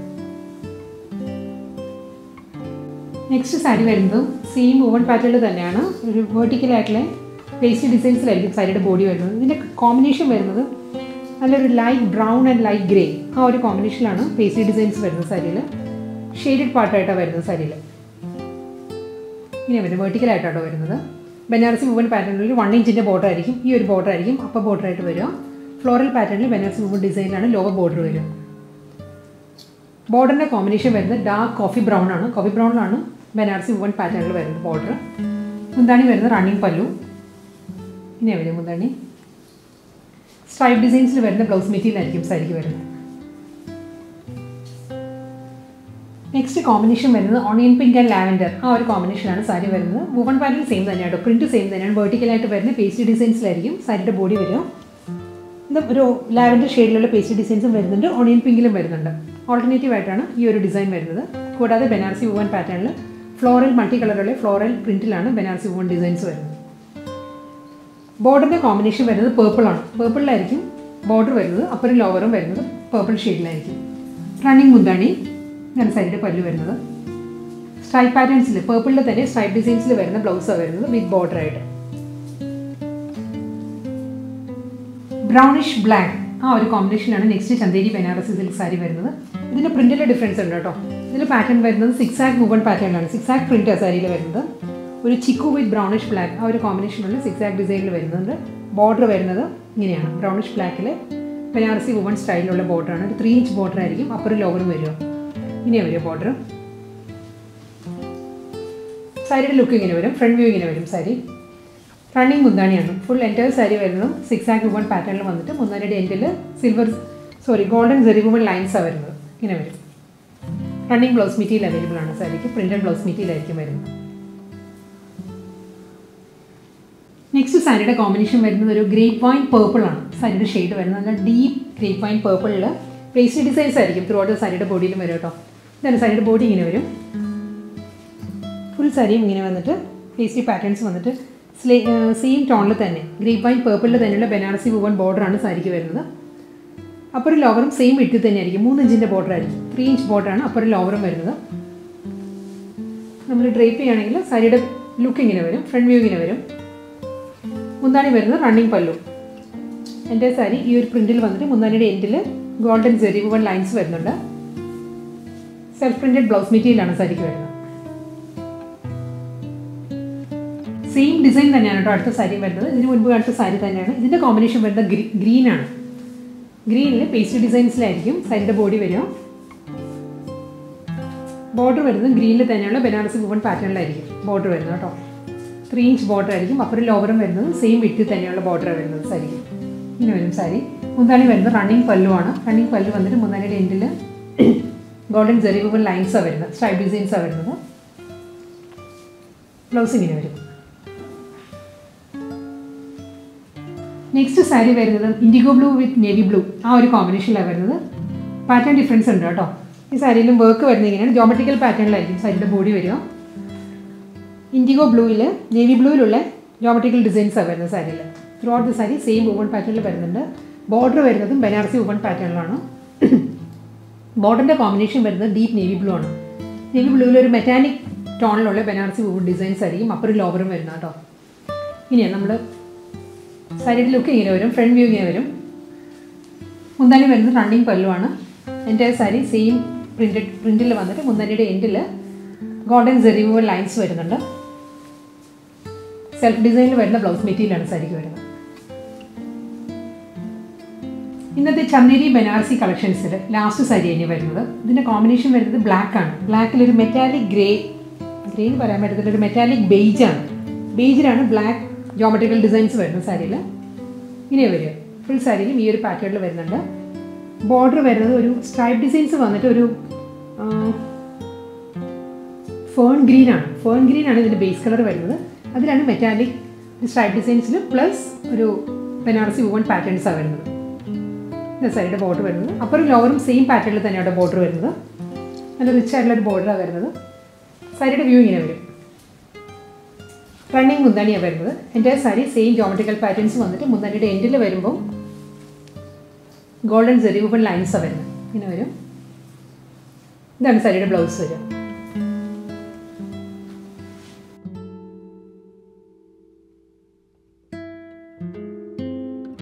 S1: നെക്സ്റ്റ് സാരി വരുന്നതും സെയിം ഓവൺ പാറ്റേണിൽ തന്നെയാണ് ഒരു വേർട്ടിക്കലായിട്ടുള്ള പേസ്റ്റി ഡിസൈൻസിലായിരിക്കും സാരിയുടെ ബോഡി വരുന്നത് ഇതിൻ്റെ കോമ്പിനേഷൻ വരുന്നത് നല്ലൊരു light brown and light grey ആ ഒരു കോമ്പിനേഷനിലാണ് പേസ്റ്റി ഡിസൈൻസ് വരുന്നത് സാരിയിൽ ഷെയ്ഡഡ് പാർട്ടായിട്ടാണ് വരുന്നത് സാരിയിൽ ഇങ്ങനെ വരും വേർട്ടിക്കലായിട്ടാണ് വരുന്നത് ബനാറസി വുവൻ പാറ്റേണിൽ വൺ ഇഞ്ചിൻ്റെ ബോർഡർ ആയിരിക്കും ഈ ഒരു ബോർഡർ ആയിരിക്കും അപ്പർ ബോർഡർ ആയിട്ട് വരിക ഫ്ലോറൽ പാറ്റേണിൽ ബനാറസി വുവൻ ഡിസൈനിലാണ് ലോവർ ബോർഡർ വരിക ബോർഡറിൻ്റെ കോമ്പിനേഷൻ വരുന്നത് ഡാർക്ക് കോഫി ബ്രൗൺ ആണ് കോഫി ബ്രൗണിലാണ് ബനാറസി വുവൻ പാറ്റേണിൽ വരുന്നത് ബോർഡർ മുന്താണി വരുന്നത് റണ്ണിങ് പല്ലു ഇങ്ങനെ വരും മുന്താണി സ്ട്രൈപ്പ് ഡിസൈൻസിൽ വരുന്ന ബ്ലൗസ് മെറ്റീരിയൽ ആയിരിക്കും സാരിക്ക് വരുന്നത് നെക്സ്റ്റ് കോമ്പിനേഷൻ വരുന്നത് ഓണിയൻ പിങ്ക് ആൻഡ് ലാവൻഡർ ആ ഒരു കോമ്പിനേഷനാണ് സാരി വരുന്നത് വുവൺ പാറ്റേൺ സെയിം തന്നെയാണ് പ്രിൻറ്റ് സെയിം തന്നെയാണ് വെർട്ടിക്കലായിട്ട് വരുന്ന പേസ്റ്റ് ഡിസൈൻസിലായിരിക്കും സാരിയുടെ ബോഡി വരിക ഇത് ഒരു ലാവൻഡർ ഷെയ്ഡിലുള്ള പേസ്റ്റ് ഡിസൈൻസും വരുന്നുണ്ട് ഓണിയൻ പിങ്കിലും വരുന്നുണ്ട് ഓൾട്ടർനേറ്റീവ് ആയിട്ടാണ് ഈ ഒരു ഡിസൈൻ വരുന്നത് കൂടാതെ ബനാറസി വുവൺ പാറ്റേണിൽ ഫ്ലോറൽ മൾട്ടി കളറുള്ള ഫ്ലോറൽ പ്രിൻറ്റിലാണ് ബനാറസി വുവൺ ഡിസൈൻസ് വരുന്നത് ബോർഡറിൻ്റെ കോമ്പിനേഷൻ വരുന്നത് പേർപ്പിളാണ് പേർപ്പിളിലായിരിക്കും ബോർഡർ വരുന്നത് അപ്പറും ലോവറും വരുന്നത് പേർപ്പിൾ ഷെയ്ഡിലായിരിക്കും റണ്ണിങ് മുന്താണി ഇങ്ങനെ സൈഡിൽ പല്ല് വരുന്നത് സ്ട്രൈപ്പ് പാറ്റേൺസിൽ പേർപ്പിളിൽ തന്നെ സ്ട്രൈപ്പ് ഡിസൈൻസിൽ വരുന്ന ബ്ലൗസാണ് വരുന്നത് വിത്ത് ബോർഡർ ആയിട്ട് ബ്രൗണിഷ് ബ്ലാക്ക് ആ ഒരു കോമ്പിനേഷനാണ് നെക്സ്റ്റ് ചന്തേരി ബനാറസി സിൽക്ക് സാരി വരുന്നത് ഇതിൻ്റെ പ്രിൻറ്റിലെ ഡിഫറൻസ് ഉണ്ട് കേട്ടോ ഇതിൽ പാറ്റേൺ വരുന്നത് സിക്സ് ആക്ക് മൂവൺ പാറ്റേണിലാണ് സിക്സ് ആക്ക് പ്രിൻ്റ് ആ സാരിയിൽ വരുന്നത് ഒരു ചിക്കു വിത്ത് ബ്രൗണിഷ് ബ്ലാക്ക് ആ ഒരു കോമ്പിനേഷനുള്ള സിക്സ് ആക്ക് ഡിസൈനിൽ വരുന്നുണ്ട് ബോർഡർ വരുന്നത് ഇങ്ങനെയാണ് ബ്രൗണിഷ് ബ്ലാക്കിൽ ബനാറസി വുമൺ സ്റ്റൈലിലുള്ള ബോർഡറാണ് ഒരു ത്രീ ഇഞ്ച് ബോർഡർ ആയിരിക്കും അപ്പറും ലോവറും വരിക ഇങ്ങനെ വരും ബോർഡർ സാരിയുടെ ലുക്ക് ഇങ്ങനെ വരും ഫ്രണ്ട് വ്യൂ ഇങ്ങനെ വരും സാരി റണ്ണിങ് മുന്താണിയാണ് ഫുൾ എൻറ്റയർ സാരി വരുന്നതും സിക്സ് ആക്ക് വുമൺ പാറ്റേണിൽ വന്നിട്ട് മുന്താണിയുടെ end silver sorry golden zari woven ലൈൻസാണ് വരുന്നത് ഇങ്ങനെ വരും റണ്ണിങ് ബ്ലൗസ് മെറ്റീരിയൽ അവൈലബിൾ ആണ് സാരിക്ക് പ്രിൻറ്റഡ് ബ്ലൗസ് മെറ്റീരിയൽ ആയിരിക്കും വരുന്നത് നെക്സ്റ്റ് സാരിയുടെ കോമ്പിനേഷൻ വരുന്നത് ഒരു ഗ്രേപ്പ് വൈൻ പേർപ്പിൾ ആണ് സാരിയുടെ ഷെയ്ഡ് വരുന്നത് നല്ല ഡീപ്പ് ഗ്രേപ്പ് വൈൻ പേർപ്പിളിൽ പേസ്റ്റ് ഡിസൈൻസ് ആയിരിക്കും ത്രൂ ഔട്ട് സാരിയുടെ ബോഡിയിലും വരും കേട്ടോ ഇതാണ് സാരിയുടെ ബോഡി ഇങ്ങനെ വരും ഫുൾ സാരിയും ഇങ്ങനെ വന്നിട്ട് പേസ്റ്റി പാറ്റേൺസ് വന്നിട്ട് സ്ലേ സെയിം ടോണിൽ തന്നെ ഗ്രേപ്പ് വൈൻ പേർപ്പിളിൽ തന്നെയുള്ള ബനാറസി വുവൺ ബോർഡറാണ് സാരിക്ക് വരുന്നത് അപ്പറും ലോവറും സെയിം ഇട്ടിൽ തന്നെ ആയിരിക്കും മൂന്ന് ഇഞ്ചിൻ്റെ ബോർഡർ ആയിരിക്കും ത്രീ ഇഞ്ച് ബോർഡറാണ് അപ്പറും ലോവറും വരുന്നത് നമ്മൾ ഡ്രേപ്പ് ചെയ്യുകയാണെങ്കിൽ സാരിയുടെ ലുക്ക് ഇങ്ങനെ വരും ഫ്രണ്ട് വ്യൂ ഇങ്ങനെ വരും മുന്താണി വരുന്നത് റണ്ണിങ് പല്ലു എൻ്റെ സാരി ഈ ഒരു പ്രിൻറ്റിൽ വന്നിട്ട് മുന്താണിയുടെ എൻഡിൽ ഗോൾഡൻ ജെറി വൺ ലൈൻസ് വരുന്നുണ്ട് സെൽഫ് പ്രിൻറ്റഡ് ബ്ലൗസ് മെറ്റീരിയലാണ് സാരിക്ക് വരുന്നത് സെയിം ഡിസൈൻ തന്നെയാണ് കേട്ടോ അടുത്ത സാരി വരുന്നത് ഇതിന് മുൻപ് കാണിച്ച സാരി തന്നെയാണ് ഇതിൻ്റെ കോമ്പിനേഷൻ വരുന്നത് ഗ്രീ ഗ്രീനാണ് ഗ്രീനിൽ പേസ്റ്റ് ഡിസൈൻസിലായിരിക്കും സാരിയുടെ ബോഡി വരിക ബോർഡർ വരുന്നത് ഗ്രീനിൽ തന്നെയുള്ള ബനാറസി വുവൺ പാറ്റേണിലായിരിക്കും ബോർഡർ വരുന്നത് കേട്ടോ ത്രീ ഇഞ്ച് ബോർഡർ ആയിരിക്കും അപ്പുറം ലോവറും വരുന്നത് സെയിം വിട്ടിൽ തന്നെയുള്ള ബോർഡർ വരുന്നത് സാരിക്ക് ഇങ്ങനെ വരും സാരി മുന്താണി വരുന്നത് റണ്ണിങ് പല്ലുവാണ് റണ്ണിങ് പല്ലു വന്നിട്ട് മുന്താണിയുടെ എൻഡിൽ ഗോൾഡൻ ജെറിവുകൾ ലൈൻസാണ് വരുന്നത് സ്ട്രൈപ്പ് ഡിസൈൻസാണ് വരുന്നത് ബ്ലൗസ് ഇങ്ങനെ വരും നെക്സ്റ്റ് സാരി വരുന്നത് indigo blue with navy blue ആ ഒരു കോമ്പിനേഷനിലാണ് വരുന്നത് പാറ്റേൺ ഡിഫറൻസ് ഉണ്ട് കേട്ടോ ഈ സാരിയിലും വർക്ക് വരുന്നത് ഇങ്ങനെയാണ് ജോമെട്രിക്കൽ പാറ്റേണിലായിരിക്കും സാരിയുടെ ബോഡി വരിക ഇൻഡിഗോ ബ്ലൂവിൽ നേവി ബ്ലൂവിലുള്ള ജോമെട്രിക്കൽ ഡിസൈൻസാണ് വരുന്നത് സാരിയിൽ throughout the sari same woven പാറ്റേണിൽ വരുന്നുണ്ട് ബോർഡർ വരുന്നതും ബനാറസി വുവൺ പാറ്റേണിലാണ് ബോർഡറിൻ്റെ കോമ്പിനേഷൻ വരുന്നത് ഡീപ്പ് നേവി ബ്ലൂ ആണ് നേവി ബ്ലൂവിൽ ഒരു മെറ്റാനിക് ടോണിലുള്ള ബനാറസി വുവൺ ഡിസൈൻസ് ആയിരിക്കും അപ്പറും ലോവറും വരുന്നത് കേട്ടോ ഇനിയാണ് നമ്മൾ സാരിയുടെ ലുക്ക് ഇങ്ങനെ വരും ഫ്രണ്ട് വ്യൂ ഇങ്ങനെ വരും മുന്താണി വരുന്നത് റണ്ണിങ് പല്ലുവാണ് എൻ്റെ സാരി സെയിം പ്രിൻറ്റഡ് പ്രിൻറ്റിൽ വന്നിട്ട് മുന്താണിയുടെ എൻഡിൽ ഗോൾഡൻ ജെറിവോ ലൈൻസ് വരുന്നുണ്ട് സെൽഫ് ഡിസൈനിൽ വരുന്ന ബ്ലൗസ് മെറ്റീരിയലാണ് സാരിക്ക് വരുന്നത് ഇന്നത്തെ ചന്ദേരി ബനാറസി കളക്ഷൻസിൽ ലാസ്റ്റ് സാരി തന്നെ വരുന്നത് ഇതിൻ്റെ കോമ്പിനേഷൻ വരുന്നത് ബ്ലാക്ക് ആണ് ബ്ലാക്കിൽ ഒരു മെറ്റാലിക് ഗ്രേ ഗ്രേ എന്ന് പറയാൻ പറ്റത്തില്ല ഒരു മെറ്റാലിക് ബെയ്ജ് ആണ് ബെയ്ജിലാണ് ബ്ലാക്ക് ജോമെട്രിക്കൽ ഡിസൈൻസ് വരുന്നത് സാരിയിൽ ഇങ്ങനെ വരിക ഫുൾ സാരിയിലും ഈ ഒരു പാറ്റേണിൽ വരുന്നുണ്ട് ബോർഡർ വരുന്നത് ഒരു സ്ട്രൈപ്പ് ഡിസൈൻസ് വന്നിട്ട് ഒരു ഫേൺ ഗ്രീൻ ആണ് ഫേൺ ഗ്രീൻ ആണ് ഇതിൻ്റെ ബേസ് കളർ വരുന്നത് അതിലാണ് മെറ്റാലിക് സ്ട്രൈപ്പ് ഡിസൈൻസിൽ പ്ലസ് ഒരു ബനാറസി വുവൺ പാറ്റേൺസാണ് വരുന്നത് ഇത് സൈഡ് ബോർഡർ വരുന്നത് അപ്പുറം ലോവറും സെയിം പാറ്റേണിൽ തന്നെയാണ് ബോർഡർ വരുന്നത് നല്ല റിച്ച് ആയിട്ടുള്ള ഒരു ബോർഡറാണ് വരുന്നത് സാരിയുടെ വ്യൂ ഇങ്ങനെ വരും റണ്ണിങ് മുന്താണിയാണ് വരുന്നത് എൻ്റെ സാരി സെയിം ജോമെട്രിക്കൽ പാറ്റേൺസ് വന്നിട്ട് മുന്താണിയുടെ എൻഡിൽ വരുമ്പോൾ ഗോൾഡൻ ജെറിവുബിൾ ലൈൻസാണ് വരുന്നത് ഇങ്ങനെ വരും ഇതാണ് സാരിയുടെ ബ്ലൗസ് വരിക